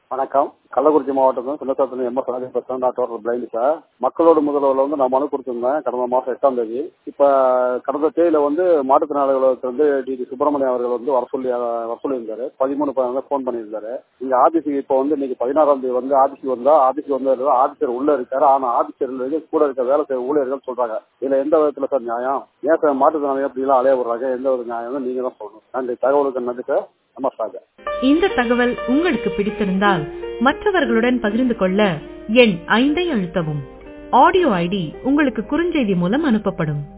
வணக்கம் கள்ளக்குறிச்சி மாவட்டம் சின்னசாத்தன் M S Rajan பேசுறேன் டாக்டர் பிளைண்ட் சார் மக்களோட முதல்வரில் வந்து நான் மனு கொடுத்திருந்தேன் கடந்த மாதம் எட்டாம் தேதி இப்போ கடந்த தேதியில வந்து மாற்றுத்திறனாளிகளுக்கு வந்து டி டி சுப்பிரமணியம் அவர்கள் வந்து வர சொல்லி வர சொல்லியிருந்தாரு பதிமூணு பதினாலு ஃபோன் பண்ணியிருந்தாரு இங்க ஆபீஸுக்கு இப்போ வந்து இன்னைக்கு பதினாறாம் தேதி வந்து ஆபீஸுக்கு வந்தா ஆபீஸுக்கு வந்து ஆபீசர் உள்ள இருக்காரு ஆனா ஆபீசர் கூட இருக்க வேலை செய்ய ஊழியர்கள் சொல்றாங்க இதுல எந்த விதத்துல சார் நியாயம் ஏன் சார் மாற்றுத்திறனாளி அப்படி எல்லாம் அலைய விடுறாங்க எந்த வித நியாயம் நீங்க தான் சொல்லணும் நன்றி தகவலுக்கு நன்றி சார் நமஸ்காரம் இந்த தகவல் உங்களுக்கு பிடித்திருந்தால் மற்றவர்களுடன் பகிர்ந்து கொள்ள எண் ஐந்தை அழுத்தவும் ஆடியோ ஐடி உங்களுக்கு குறுஞ்செய்தி மூலம் அனுப்பப்படும்